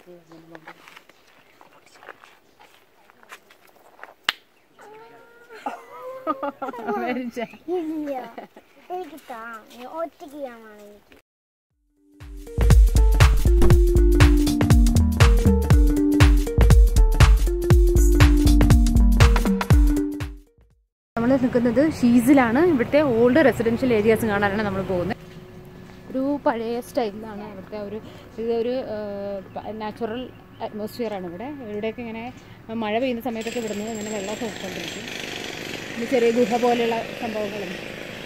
ഇല്ല എനിക്ക് താ ഞാൻ ഒറ്റയ്ക്ക് ചെയ്യാനാണ് എനിക്ക് നമ്മൾ നിൽക്കുന്നത് ഷീസിലാണ് ഇവിടുത്തെ ഓൾഡ് റെസിഡൻഷ്യൽ ഏരിയാസ് കാണാനാണ് നമ്മൾ പോകുന്നത് ഒരു പഴയ സ്റ്റൈലിലാണ് ഇവിടുത്തെ ഒരു ഇതൊരു നാച്ചുറൽ അറ്റ്മോസ്ഫിയർ ആണ് ഇവിടെ ഇവിടെയൊക്കെ ഇങ്ങനെ മഴ പെയ്യുന്ന സമയത്തൊക്കെ ഇവിടുന്ന് ഇങ്ങനെ വെള്ളമൊക്കെ ഉൾക്കൊണ്ടിരിക്കും പിന്നെ ചെറിയ ഗുഹ പോലെയുള്ള സംഭവങ്ങളുണ്ട്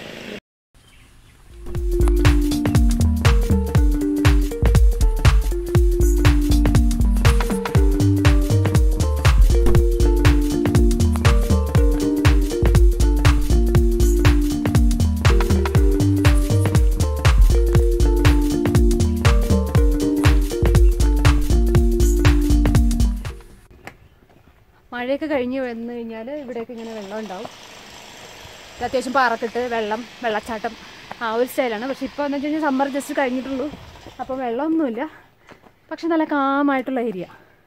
മഴയൊക്കെ കഴിഞ്ഞ് വന്നു കഴിഞ്ഞാൽ ഇവിടെയൊക്കെ ഇങ്ങനെ വെള്ളം ഉണ്ടാവും ഇത് അത്യാവശ്യം പാറക്കെട്ട് വെള്ളം വെള്ളച്ചാട്ടം ആ ഒരു സ്റ്റൈലാണ് പക്ഷെ ഇപ്പോൾ എന്ന് വെച്ച് കഴിഞ്ഞാൽ സമ്മർ ജസ്റ്റ് കഴിഞ്ഞിട്ടുള്ളൂ അപ്പോൾ വെള്ളമൊന്നുമില്ല പക്ഷെ നല്ല കാമായിട്ടുള്ള ഏരിയ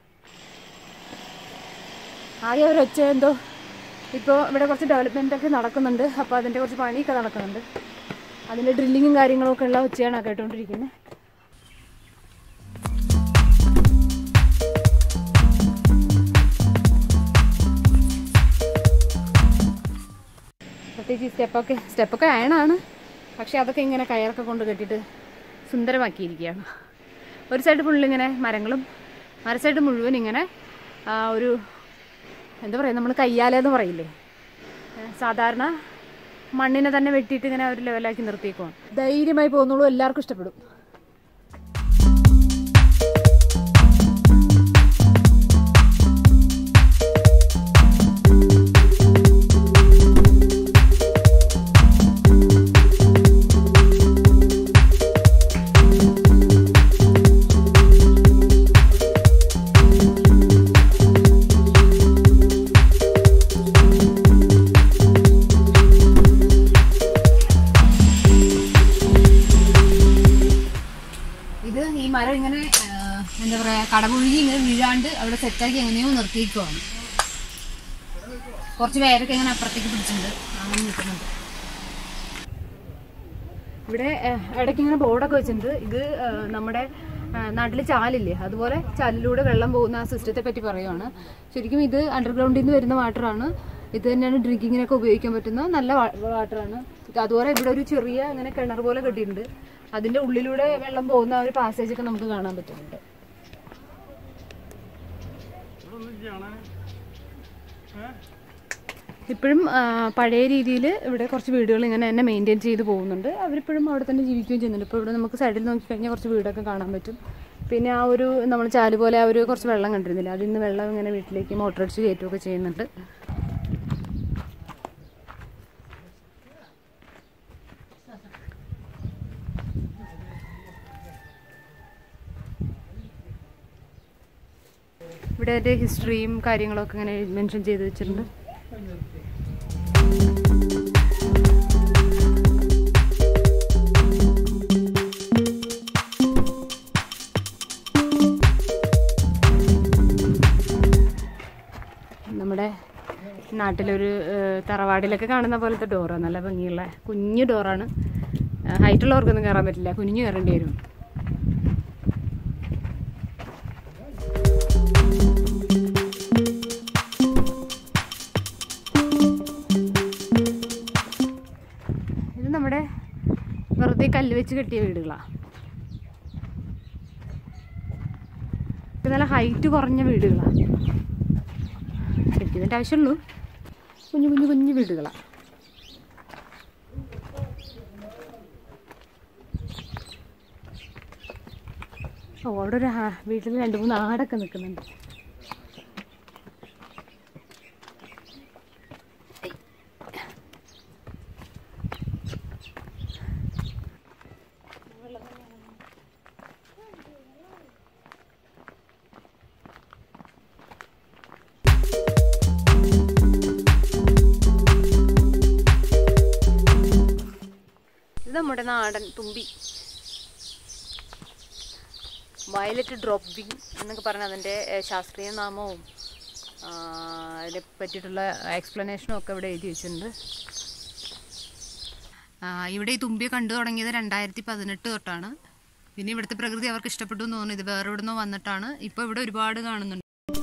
ആകെ ഒരു ഒച്ച എന്തോ ഇപ്പോൾ ഇവിടെ കുറച്ച് ഡെവലപ്മെൻ്റ് ഒക്കെ നടക്കുന്നുണ്ട് അപ്പോൾ അതിൻ്റെ കുറച്ച് പണിയൊക്കെ നടക്കുന്നുണ്ട് അതിൻ്റെ ഡ്രില്ലിങ്ങും കാര്യങ്ങളൊക്കെ ഉള്ള ഒച്ചയാണ് കേട്ടുകൊണ്ടിരിക്കുന്നത് പ്രത്യേകിച്ച് ഈ സ്റ്റെപ്പൊക്കെ സ്റ്റെപ്പൊക്കെ അയണാണ് പക്ഷെ അതൊക്കെ ഇങ്ങനെ കയറൊക്കെ കൊണ്ട് കെട്ടിയിട്ട് സുന്ദരമാക്കിയിരിക്കുകയാണ് ഒരു സൈഡ് ഫുള്ള് ഇങ്ങനെ മരങ്ങളും മര സൈഡ് മുഴുവൻ ഇങ്ങനെ ആ, ഒരു എന്താ പറയുക നമ്മൾ കയ്യാലെന്ന് പറയില്ലേ ഏ, സാധാരണ മണ്ണിനെ തന്നെ വെട്ടിയിട്ട് ഇങ്ങനെ ഒരു ലെവലാക്കി നിർത്തിയേക്കുവാണ് ധൈര്യമായി പോകുന്നുള്ളൂ എല്ലാവർക്കും ഇഷ്ടപ്പെടും ഇത് ഈ മരം ഇങ്ങനെ ആ, എന്താ പറയാ കടപുഴുകി ഇങ്ങനെ വീഴാണ്ട് അവിടെ സെറ്റാക്കി എങ്ങനെയോ നിർത്തിയേക്കുവാണ് കുറച്ച് പേരൊക്കെ ഇങ്ങനെ അപ്പുറത്തേക്ക് പിടിച്ചിട്ടുണ്ട് അങ്ങനെ നിൽക്കുന്നുണ്ട് ഇവിടെ ആ, ഇടയ്ക്ക് ഇങ്ങനെ ബോർഡൊക്കെ വെച്ചിട്ടുണ്ട് ഇത് ആ, നമ്മുടെ നാട്ടിൽ ചാലില്ലേ അതുപോലെ ചാലിലൂടെ വെള്ളം പോകുന്ന ആ സിസ്റ്റത്തെ പറ്റി പറയുവാണ് ശരിക്കും ഇത് അണ്ടർഗ്രൗണ്ടിൽ നിന്ന് വരുന്ന വാട്ടറാണ് ഇത് തന്നെയാണ് ഡ്രിങ്കിങ്ങിനൊക്കെ ഉപയോഗിക്കാൻ പറ്റുന്ന നല്ല വാട്ടറാണ് അതുപോലെ ഇവിടെ ഒരു ചെറിയ ഇങ്ങനെ കിണർ പോലെ കെട്ടിയിട്ടുണ്ട് അതിന്റെ ഉള്ളിലൂടെ വെള്ളം പോകുന്ന ആ ഒരു പാസേജ് ഒക്കെ നമുക്ക് കാണാൻ പറ്റുന്നുണ്ട് ഇപ്പോഴും ആ, പഴയ രീതിയിൽ ഇവിടെ കുറച്ച് വീടുകൾ ഇങ്ങനെ തന്നെ മെയിൻറ്റെയിൻ ചെയ്ത് പോകുന്നുണ്ട് അവരിപ്പോഴും അവിടെ തന്നെ ജീവിക്കുകയും ചെയ്യുന്നുണ്ട് ഇപ്പോൾ ഇവിടെ നമുക്ക് സൈഡിൽ നോക്കിക്കഴിഞ്ഞാൽ കുറച്ച് വീടൊക്കെ കാണാൻ പറ്റും പിന്നെ ആ ഒരു നമ്മൾ ചാല് പോലെ ആ ഒരു കുറച്ച് വെള്ളം കണ്ടിരുന്നില്ല അതിൽ നിന്ന് വെള്ളം ഇങ്ങനെ വീട്ടിലേക്ക് മോട്ടർ അടിച്ച് കയറ്റുകയൊക്കെ ചെയ്യുന്നുണ്ട് ഇവിടെ അതിൻ്റെ ഹിസ്റ്ററിയും കാര്യങ്ങളൊക്കെ ഇങ്ങനെ മെൻഷൻ ചെയ്ത് വെച്ചിട്ടുണ്ട് നമ്മുടെ നാട്ടിലൊരു ഏഹ്, തറവാടിലൊക്കെ കാണുന്ന പോലത്തെ ഡോറാണ് നല്ല ഭംഗിയുള്ള കുഞ്ഞു ഡോറാണ് ഹൈറ്റുള്ളവർക്കൊന്നും കയറാൻ പറ്റില്ല കുനിഞ്ഞു കയറേണ്ടി വരും ഇത് നമ്മുടെ വെറുതെ കല്ല് വെച്ച് കെട്ടിയ വീടുകളാണ് ഇത് നല്ല ഹൈറ്റ് കുറഞ്ഞ വീടുകളാണ് കെട്ടിയതിൻ്റെ ആവശ്യമുള്ളൂ കുഞ്ഞു കുഞ്ഞു കുഞ്ഞു വീടുകളാണ് ഓ അവിടെ ഒരു ആ- വീട്ടിൽ രണ്ട് മൂന്ന് ആടൊക്കെ നിൽക്കുന്നുണ്ട് ഇത് നമ്മുടെ നാടൻ തുമ്പി വയലറ്റ് ഡ്രോപ്പ് വിങ് എന്നൊക്കെ പറഞ്ഞ അതിൻ്റെ ഏഹ്, ശാസ്ത്രീയ നാമവും ആ, അതിനെ പറ്റിയിട്ടുള്ള എക്സ്പ്ലനേഷനും ഒക്കെ ഇവിടെ എഴുതി വെച്ചിട്ടുണ്ട് ആ, ഇവിടെ ഈ തുമ്പിയെ കണ്ടു തുടങ്ങിയത് രണ്ടായിരത്തി പതിനെട്ട് തൊട്ടാണ് പിന്നെ ഇവിടുത്തെ പ്രകൃതി അവർക്ക് ഇഷ്ടപ്പെട്ടു എന്ന് തോന്നുന്നു ഇത് വേറെ എവിടുന്നോ വന്നിട്ടാണ് ഇപ്പോൾ ഇവിടെ ഒരുപാട് കാണുന്നുണ്ട്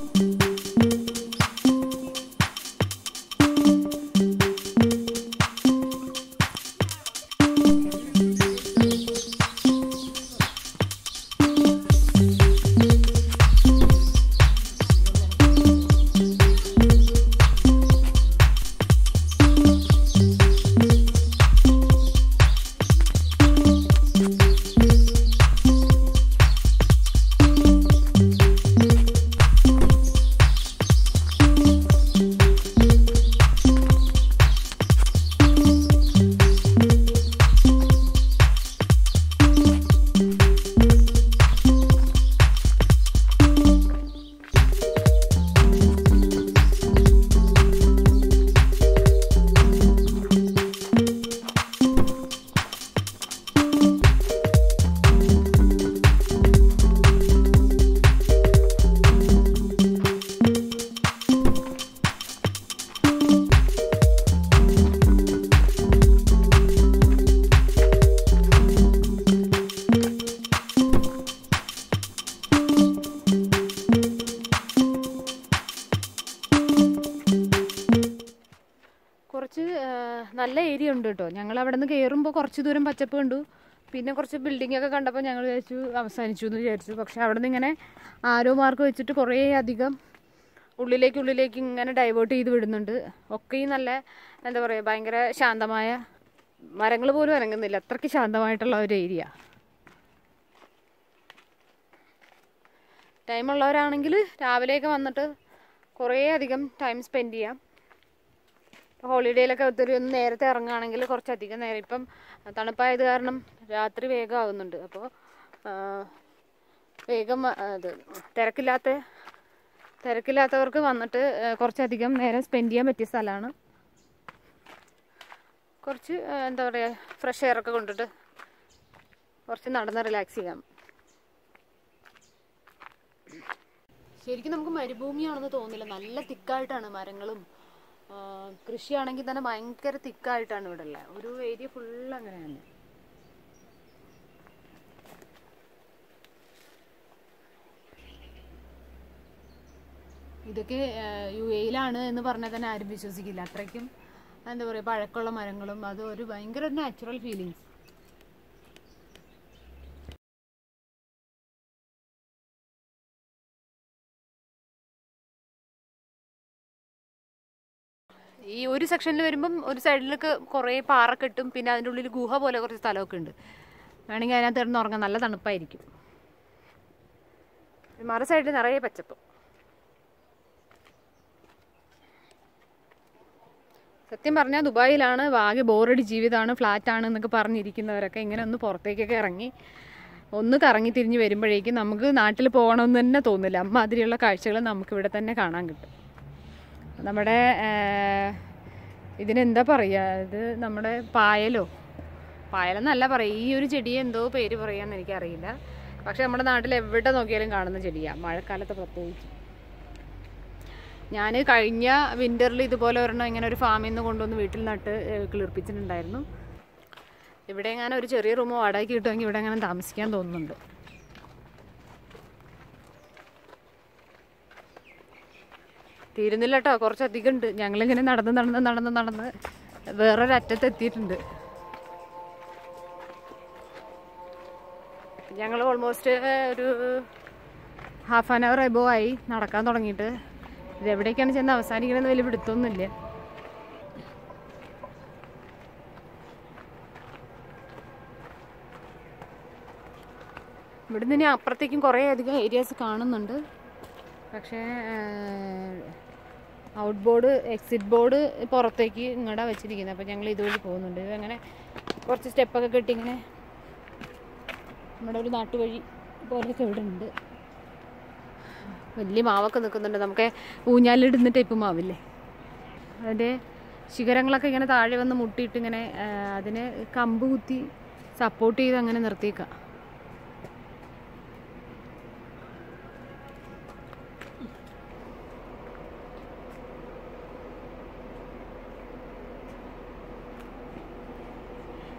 കുറച്ച് ആ, നല്ല ഏരിയ ഉണ്ട് കേട്ടോ ഞങ്ങൾ അവിടെ നിന്ന് കയറുമ്പോൾ കുറച്ച് ദൂരം പച്ചപ്പ് കണ്ടു പിന്നെ കുറച്ച് ബിൽഡിംഗ് ഒക്കെ കണ്ടപ്പോൾ ഞങ്ങൾ വിചാരിച്ചു അവസാനിച്ചു എന്ന് വിചാരിച്ചു പക്ഷെ അവിടെ നിന്ന് ഇങ്ങനെ ആരോ മാർക്ക് വെച്ചിട്ട് കുറേ അധികം ഉള്ളിലേക്ക് ഉള്ളിലേക്ക് ഇങ്ങനെ ഡൈവേർട്ട് ചെയ്ത് വിടുന്നുണ്ട് ഒക്കെയും നല്ല എന്താ പറയുക ഭയങ്കര ശാന്തമായ മരങ്ങൾ പോലും ഇറങ്ങുന്നില്ല അത്രയ്ക്ക് ശാന്തമായിട്ടുള്ള ഒരു ഏരിയ ടൈമുള്ളവരാണെങ്കിൽ രാവിലെയൊക്കെ വന്നിട്ട് കുറേ അധികം ടൈം സ്പെൻഡ് ചെയ്യാം ഹോളിഡേയിലൊക്കെ ഒത്തിരി ഒന്ന് നേരത്തെ ഇറങ്ങുകയാണെങ്കിൽ കുറച്ചധികം നേരം ഇപ്പം തണുപ്പായത് കാരണം രാത്രി വേഗം ആകുന്നുണ്ട് അപ്പോൾ വേഗം ആ, ഇത് തിരക്കില്ലാത്ത തിരക്കില്ലാത്തവർക്ക് വന്നിട്ട് ആ, കുറച്ചധികം നേരം സ്പെൻഡ് ചെയ്യാൻ പറ്റിയ സ്ഥലമാണ് കുറച്ച് ആ, എന്താ പറയുക ഫ്രഷ് എയർ ഒക്കെ കൊണ്ടിട്ട് കുറച്ച് നടന്ന് റിലാക്സ് ചെയ്യാം ശരിക്കും നമുക്ക് മരുഭൂമിയാണെന്ന് തോന്നില്ല നല്ല തിക്കായിട്ടാണ് മരങ്ങളും ആ, കൃഷിയാണെങ്കിൽ തന്നെ ഭയങ്കര തിക്കായിട്ടാണ് ഇവിടെ ഉള്ളത് ഒരു ഏരിയ ഫുൾ അങ്ങനെയാണ് ഇതൊക്കെ യു എയിലാണ് എന്ന് പറഞ്ഞാൽ തന്നെ ആരും വിശ്വസിക്കില്ല അത്രയ്ക്കും എന്താ പറയുക പഴക്കമുള്ള മരങ്ങളും അത് ഒരു ഭയങ്കര ഒരു നാച്ചുറൽ ഫീലിങ്സ് ഈ ഒരു സെക്ഷനിൽ വരുമ്പം ഒരു സൈഡിലൊക്കെ കുറേ പാറ കെട്ടും പിന്നെ അതിൻ്റെ ഉള്ളിൽ ഗുഹ പോലെ കുറച്ച് സ്ഥലമൊക്കെ ഉണ്ട് വേണമെങ്കിൽ അതിനകത്ത് കിടന്ന് ഉറങ്ങാൻ നല്ല തണുപ്പായിരിക്കും മറു സൈഡിൽ നിറയെ പച്ചപ്പ് സത്യം പറഞ്ഞാൽ ദുബായിലാണ് ആകെ ബോറടി ജീവിതമാണ് ഫ്ലാറ്റാണ് എന്നൊക്കെ പറഞ്ഞിരിക്കുന്നവരൊക്കെ ഇങ്ങനെ ഒന്ന് പുറത്തേക്കൊക്കെ ഇറങ്ങി ഒന്ന് കറങ്ങി തിരിഞ്ഞ് വരുമ്പോഴേക്കും നമുക്ക് നാട്ടിൽ പോകണമെന്ന് തന്നെ തോന്നില്ല അമ്മാതിരിയുള്ള കാഴ്ചകൾ നമുക്ക് ഇവിടെ തന്നെ കാണാൻ കിട്ടും നമ്മുടെ ഏഹ്, ഇതിനെന്താ പറയുക ഇത് നമ്മുടെ പായലോ പായലെന്നല്ല പറയുക ഈ ഒരു ചെടിയെ എന്തോ പേര് പറയാന്ന് എനിക്കറിയില്ല പക്ഷെ നമ്മുടെ നാട്ടിൽ എവിടെ നോക്കിയാലും കാണുന്ന ചെടിയാണ് മഴക്കാലത്ത് പ്രത്യേകിച്ച് ഞാൻ കഴിഞ്ഞ വിൻ്ററിൽ ഇതുപോലെ ഒരെണ്ണം ഇങ്ങനെ ഒരു ഫാമിൽ നിന്ന് കൊണ്ടുവന്ന് വീട്ടിൽ നട്ട് ഏഹ്, കിളിർപ്പിച്ചിട്ടുണ്ടായിരുന്നു ഇവിടെ എങ്ങനെ ഒരു ചെറിയ റൂം വാടകയ്ക്ക് കിട്ടുമെങ്കിൽ ഇവിടെ എങ്ങനെ താമസിക്കാൻ തോന്നുന്നുണ്ട് തീരുന്നില്ല കേട്ടോ കുറച്ചധികം ഉണ്ട് ഞങ്ങളിങ്ങനെ നടന്ന് നടന്ന് നടന്ന് നടന്ന് വേറൊരു അറ്റത്ത് എത്തിയിട്ടുണ്ട് ഞങ്ങൾ ഓൾമോസ്റ്റ് ഒരു ഹാഫ് ആൻ അവർ എബോ ആയി നടക്കാൻ തുടങ്ങിയിട്ട് ഇത് എവിടേക്കാണ് ചെന്ന് അവസാനിക്കണമെന്ന് വലിയ പിടുത്തൊന്നുമില്ല ഇവിടുന്ന് ഇനി അപ്പുറത്തേക്കും കുറേ അധികം ഏരിയാസ് കാണുന്നുണ്ട് പക്ഷേ ഔട്ട് ബോർഡ് എക്സിറ്റ് ബോർഡ് പുറത്തേക്ക് ഇങ്ങോട്ടാ വെച്ചിരിക്കുന്നത് അപ്പോൾ ഞങ്ങൾ ഇതുവഴി പോകുന്നുണ്ട് ഇത് അങ്ങനെ കുറച്ച് സ്റ്റെപ്പൊക്കെ കെട്ടി ഇങ്ങനെ നമ്മുടെ ഒരു നാട്ടുവഴി പോലെയൊക്കെ ഇവിടെ ഉണ്ട് വലിയ മാവൊക്കെ നിൽക്കുന്നുണ്ട് നമുക്ക് ഊഞ്ഞാലിടുന്ന ടൈപ്പ് മാവില്ലേ അതിൻ്റെ ശിഖരങ്ങളൊക്കെ ഇങ്ങനെ താഴെ വന്ന് മുട്ടിയിട്ട് ഇങ്ങനെ ആ, അതിനെ കമ്പ് കുത്തി സപ്പോർട്ട് ചെയ്ത് അങ്ങനെ നിർത്തിയേക്കാം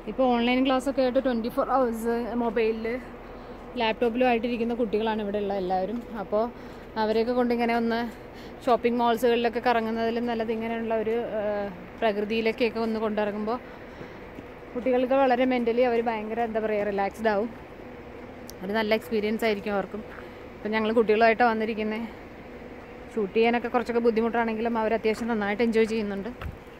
ഇപ്പോൾ ഓൺലൈൻ ക്ലാസ്സൊക്കെ ആയിട്ട് ട്വൻറ്റി ഫോർ അവേഴ്സ് മൊബൈലിൽ ലാപ്ടോപ്പിലും ആയിട്ടിരിക്കുന്ന കുട്ടികളാണ് ഇവിടെ ഉള്ള എല്ലാവരും അപ്പോൾ അവരെയൊക്കെ കൊണ്ട് ഇങ്ങനെ ഒന്ന് ഷോപ്പിംഗ് മാൾസുകളിലൊക്കെ കറങ്ങുന്നതിലും നല്ലത് ഇങ്ങനെയുള്ള ഒരു ആ, പ്രകൃതിയിലേക്കൊക്കെ ഒന്ന് കൊണ്ടിറങ്ങുമ്പോൾ കുട്ടികൾക്ക് വളരെ മെൻ്റലി അവർ ഭയങ്കര എന്താ പറയുക റിലാക്സ്ഡ് ആവും ഒരു നല്ല എക്സ്പീരിയൻസ് ആയിരിക്കും അവർക്കും ഇപ്പം ഞങ്ങൾ കുട്ടികളുമായിട്ട് വന്നിരിക്കുന്നത് ഷൂട്ട് ചെയ്യാനൊക്കെ കുറച്ചൊക്കെ ബുദ്ധിമുട്ടാണെങ്കിലും അവർ അത്യാവശ്യം നന്നായിട്ട് എൻജോയ് ചെയ്യുന്നുണ്ട്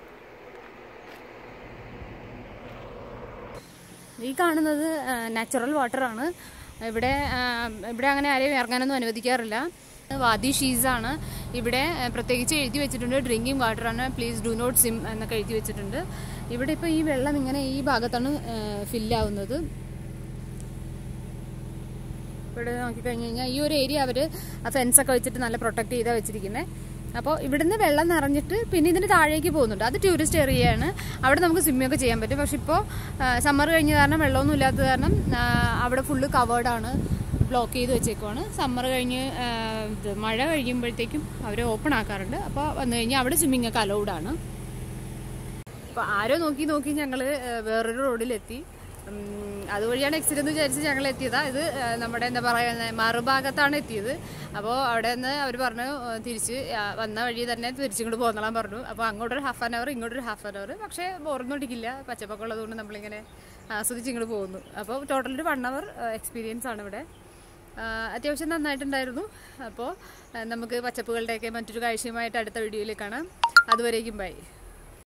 ഈ കാണുന്നത് നാച്ചുറൽ വാട്ടറാണ് ഇവിടെ ആ, ഇവിടെ അങ്ങനെ ആരെയും ഇറങ്ങാനൊന്നും അനുവദിക്കാറില്ല വാദി ഷീസാണ് ഇവിടെ ആ, പ്രത്യേകിച്ച് എഴുതി വെച്ചിട്ടുണ്ട് ഡ്രിങ്കിങ് വാട്ടറാണ് പ്ലീസ് ഡു നോട്ട് സിം എന്നൊക്കെ എഴുതി വെച്ചിട്ടുണ്ട് ഇവിടെ ഇപ്പോൾ ഈ വെള്ളം ഇങ്ങനെ ഈ ഭാഗത്താണ് ഫില്ലാവുന്നത് ഇവിടെ നോക്കിക്കഴിഞ്ഞ് കഴിഞ്ഞാൽ ഈ ഒരു ഏരിയ അവർ ആ ഫെൻസൊക്കെ വെച്ചിട്ട് നല്ല പ്രൊട്ടക്ട് ചെയ്താൽ വെച്ചിരിക്കുന്നത് അപ്പോൾ ഇവിടുന്ന് വെള്ളം നിറഞ്ഞിട്ട് പിന്നെ ഇതിന് താഴേക്ക് പോകുന്നുണ്ട് അത് ടൂറിസ്റ്റ് ഏരിയയാണ് അവിടെ നമുക്ക് സ്വിമ്മിംഗ് ഒക്കെ ചെയ്യാൻ പറ്റും പക്ഷെ ഇപ്പോൾ സമ്മർ കഴിഞ്ഞ കാരണം വെള്ളമൊന്നും ഇല്ലാത്തത് കാരണം ആ, അവിടെ ഫുള്ള് കവേർഡാണ് ബ്ലോക്ക് ചെയ്ത് വെച്ചേക്കുവാണ് സമ്മർ കഴിഞ്ഞ് ആ, ഇത് മഴ കഴിയുമ്പോഴത്തേക്കും അവർ ഓപ്പൺ ആക്കാറുണ്ട് അപ്പോൾ വന്നു കഴിഞ്ഞാൽ അവിടെ സ്വിമ്മിംഗ് ഒക്കെ അലൗഡ് ആണ് അപ്പോൾ ആരോ നോക്കി നോക്കി ഞങ്ങൾ വേറൊരു റോഡിലെത്തി ഉം, അതുവഴിയാണ് എക്സിറ്റ് എന്ന് വിചാരിച്ച് ഞങ്ങൾ എത്തിയതാ ഇത് ആ, നമ്മുടെ എന്താ പറയുക മറുഭാഗത്താണ് എത്തിയത് അപ്പോൾ അവിടെ നിന്ന് അവർ പറഞ്ഞു ആ, തിരിച്ച് ആ, വന്ന വഴി തന്നെ തിരിച്ചിങ്ങോട്ട് പോന്നോളാൻ പറഞ്ഞു അപ്പോൾ അങ്ങോട്ടൊരു ഹാഫ് ആൻ അവർ ഇങ്ങോട്ടൊരു ഹാഫ് ആൻ അവർ പക്ഷേ ബോറൊന്നും അടിക്കില്ല പച്ചപ്പൊക്കെ ഉള്ളതുകൊണ്ട് നമ്മളിങ്ങനെ ആസ്വദിച്ച് ഇങ്ങോട്ട് പോകുന്നു അപ്പോൾ ടോട്ടൽ ഒരു വൺ അവർ എക്സ്പീരിയൻസ് ആണ് ഇവിടെ ആ, അത്യാവശ്യം നന്നായിട്ടുണ്ടായിരുന്നു അപ്പോൾ നമുക്ക് പച്ചപ്പുകളുടെയൊക്കെ മറ്റൊരു കാഴ്ചയുമായിട്ട് അടുത്ത വീഡിയോയിൽ കാണാം അതുവരേക്കും ബൈ